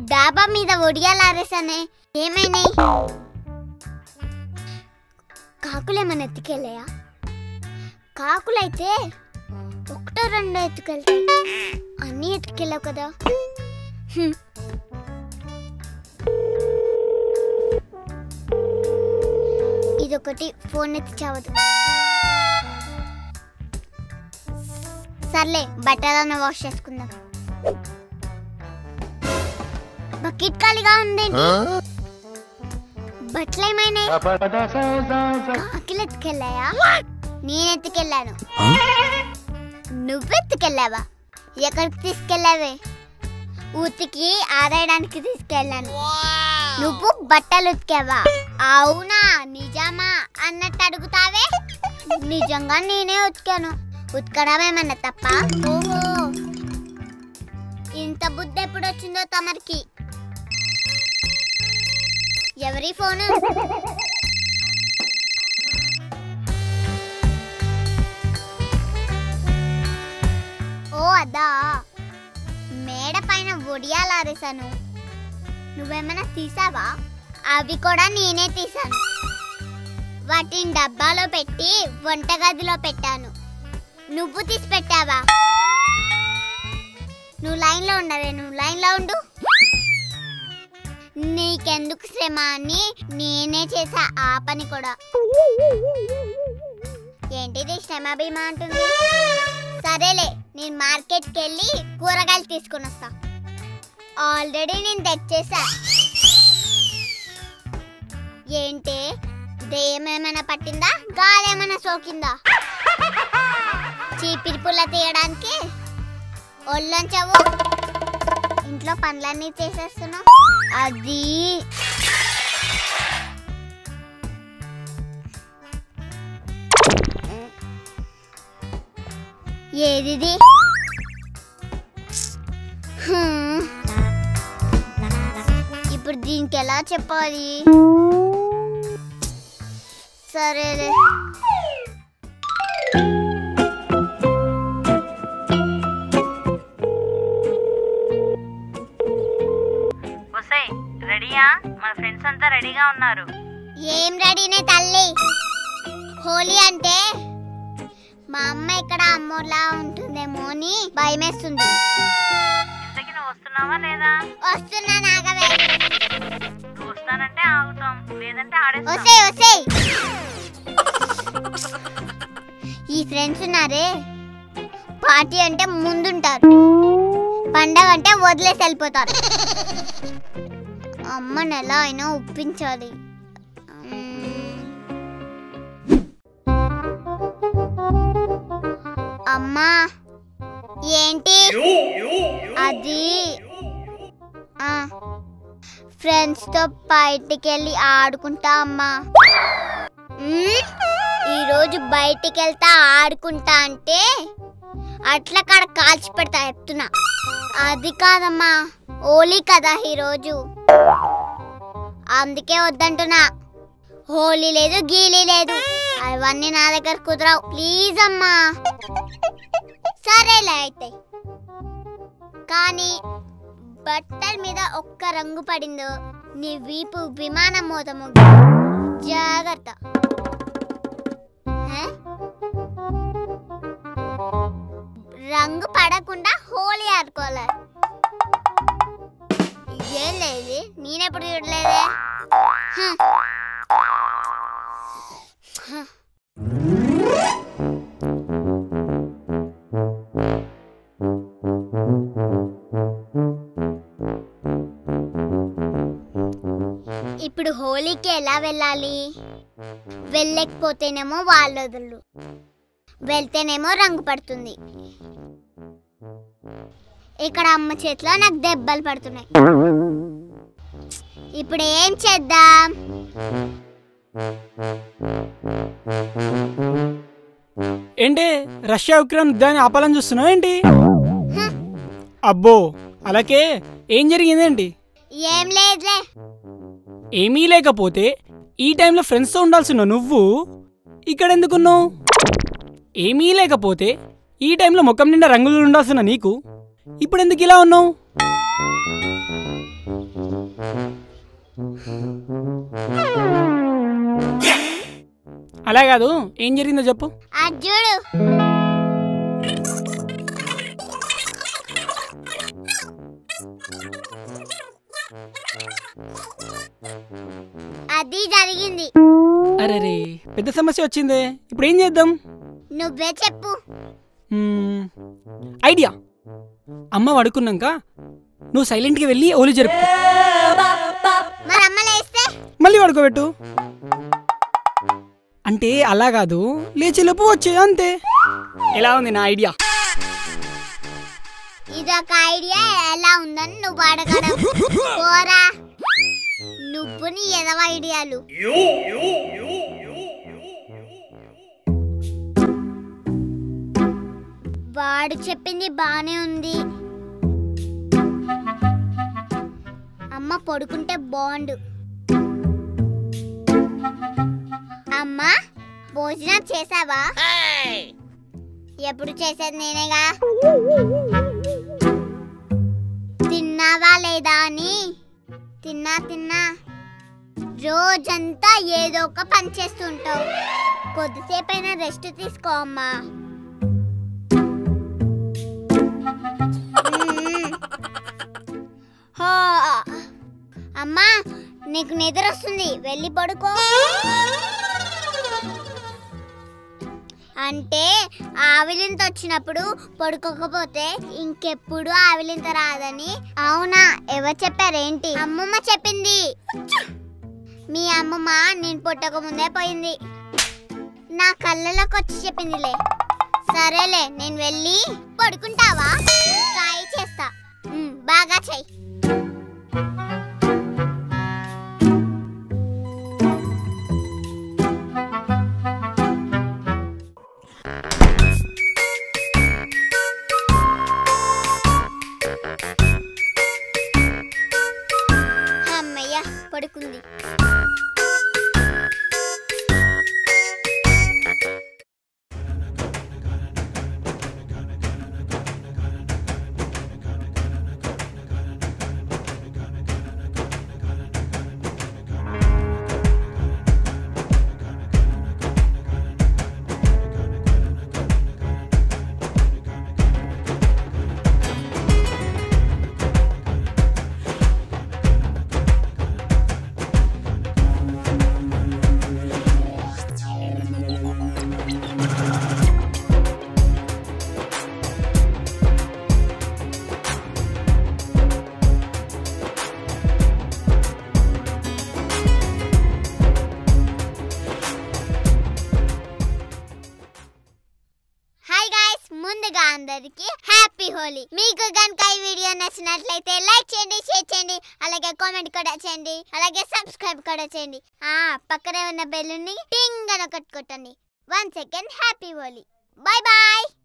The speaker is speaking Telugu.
డాబా మీద ఒడియాలారేసానే ఏమైనాయి కాకులేమన్నా ఎత్తుకెళ్ళాయా కాకులైతే ఒకటో రెండో ఎత్తుకెళ్తాయి అన్నీ ఎత్తుకెళ్ళావు కదా హ్మ్. ఇదొకటి ఫోన్ ఎత్తి చావదు సర్లే బట్టలన్న వాష్ చేసుకుందాం బకెట్ ఖాళీగా ఉందేంటి బట్టలు ఏమైనాయి కాకిలు ఎత్తుకెళ్ళాయా నేను ఎత్తుకెళ్ళాను నువ్వెత్తుకెళ్ళావా ఎక్కడికి తీసుకెళ్ళావే ఉతికి ఆరేయడానికి తీసుకెళ్ళాను నువ్వు బట్టలు ఉతికావా అవునా నిజమా అన్నట్టు అడుగుతావే నిజంగా నేనే ఉతికాను ఉతకడం ఏమన్నా తప్ప ఓహో ఇంత బుద్ధి ఎప్పుడు వచ్చిందో తమరికి ఎవరి ఫోను ఓ అదా మేడ పైన ఒడియాలారేసాను నువ్వేమైనా తీసావా అవి కూడా నేనే తీసాను వాటిని డబ్బాలో పెట్టి వంటగదిలో పెట్టాను నువ్వు తీసి పెట్టావా నువ్వు లైన్లో ఉండవే నువ్వు లైన్లో ఉండు నీకెందుకు శ్రమ అని నేనే చేసా ఆ పని కూడా ఏంటిది శ్రమ భీమా అంటుంది సరేలే నేను మార్కెట్కి వెళ్ళి కూరగాయలు తీసుకుని వస్తా ఆల్రెడీ నేను తెచ్చేసా ఏంటి దెయ్యం ఏమైనా పట్టిందా గాలి ఏమైనా సోకిందా చీపిరి పుల్ల తీయడానికి ఒళ్ళొంచవు ఇంట్లో పనులన్నీ చేసేస్తున్నావు అది ఏదిది హ్మ్. ఇప్పుడు దీనికి ఎలా చెప్పాలి సరేలే ఒసేయ్ రెడీయా మన ఫ్రెండ్స్ అంతా రెడీగా ఉన్నారు ఏం రెడీనే తల్లి హోలీ అంటే మా అమ్మ ఇక్కడ అమ్మోలా ఉంటుందేమో అని భయమేస్తుంది ఇంతకి నువ్వు వస్తున్నావా లేదా వస్తున్నా నాగవే నువ్వు వస్తానంటే ఆగుతాం లేదంటే ఆడేస్తాం ఒసేయ్ ఒసేయ్ ఈ ఫ్రెండ్స్ ఉన్నారే పార్టీ అంటే ముందుంటారు పండగ అంటే వదిలేసి వెళ్ళిపోతారు అమ్మని ఎలా అయినా ఒప్పించాలి మ్మ్. అమ్మా ఏంటి అది ఆ ఫ్రెండ్స్ తో బయటికి వెళ్ళి ఆడుకుంటా అమ్మా మ్మ్? ఈరోజు బయటికి వెళ్తా ఆడుకుంటా అంటే అట్లా కాడ కాల్చి పెడతా చెప్తున్నా అది కాదమ్మా హోలీ కదా ఈరోజు అందుకే వద్దంటున్నా హోలీ లేదు గీలీ లేదు అవన్నీ నా దగ్గర కుదరవు ప్లీజ్ అమ్మా సరేలే అయితే కానీ బట్టల మీద ఒక్క రంగు పడిందో నీ వీపు విమానం మోతము జాగ్రత్త హే? రంగు పడకుండా హోలీ ఆడుకోవాలి ఏం లేదు నేనెప్పుడు చూడలేదే హ్మ్. హ్మ్. ఇప్పుడు హోలీకి ఎలా వెళ్ళాలి వెళ్ళకపోతేనేమో వాళ్ళ వదులు వెళ్తేనేమో రంగు పడుతుంది ఇక్కడ అమ్మ చేతిలో నాకు దెబ్బలు పడుతున్నాయి ఇప్పుడు ఏం చేద్దాం ఏంటి రష్యా ఉక్రెయిన్ యుద్ధాన్ని ఆపాలని చూస్తున్నావు ఏంటి హ్మ్. అబ్బో అలాగే ఏం జరిగిందేంటి ఏం లేదులే ఏమీ లేకపోతే ఈ టైంలో ఫ్రెండ్స్తో ఉండాల్సిన నువ్వు ఇక్కడ ఎందుకున్నావు ఏమీ లేకపోతే ఈ టైంలో ముఖం నిండా రంగులు ఉండాల్సిన నీకు ఇప్పుడు ఎందుకు ఇలా ఉన్నావు అలా కాదు ఏం జరిగిందో చెప్పు అది చూడు అది జరిగింది అరే రే పెద్ద సమస్య వచ్చిందే ఇప్పుడు ఏం చేద్దాం నువ్వే చెప్పు మ్మ్, ఐడియా అమ్మ పడుకున్నాక నువ్వు సైలెంట్గా వెళ్ళి ఓలి జరుపు మరి అమ్మ లేస్తే మళ్ళీ పడుకోబెట్టు అంటే అలా కాదు లేచేలోపు వచ్చే అంతే ఎలా ఉంది నా ఐడియా ఇదొక ఐడియా ఎలా ఉందని నువ్వు అడగడం పోరా నువ్వు నీ ఎదవ ఐడియాలు వాడు చెప్పింది బానే ఉంది అమ్మ పడుకుంటే బాండు అమ్మా భోజనం చేసావా ఎప్పుడు చేసేది నేనేగా తిన్నావా లేదా అని తిన్నా తిన్నా రోజంతా ఏదో ఒక పని చేస్తుంటావు కొద్దిసేపైనా రెస్ట్ తీసుకో అమ్మా మ్మ్. హో. అమ్మా నీకు నిద్ర వస్తుంది వెళ్ళి పడుకో అంటే ఆవిలింత వచ్చినప్పుడు పడుకోకపోతే ఇంకెప్పుడు ఆవిలింత రాదని అవునా ఎవరు చెప్పారేంటి అమ్మమ్మ చెప్పింది మీ అమ్మమ్మ నేను పుట్టక ముందే పోయింది నా కళ్ళలోకి వచ్చి చెప్పిందిలే సరేలే నేను వెళ్ళి పడుకుంటావా ట్రై చేస్తా ఉమ్, బాగా చెయ్యి అమ్మయ్య పడుకుంది హాయ్ గాయ్స్ ముందుగా అందరికి హ్యాపీ హోలీ మీకు కనుక ఈ వీడియో నచ్చినట్లయితే లైక్ చేయండి షేర్ చేయండి అలాగే కామెంట్ కూడా చేయండి అలాగే సబ్స్క్రైబ్ కూడా చేయండి ఆ పక్కనే ఉన్న బెల్లుని టింగ్ అని ఒకటి కొట్టండి one second happy Holi bye bye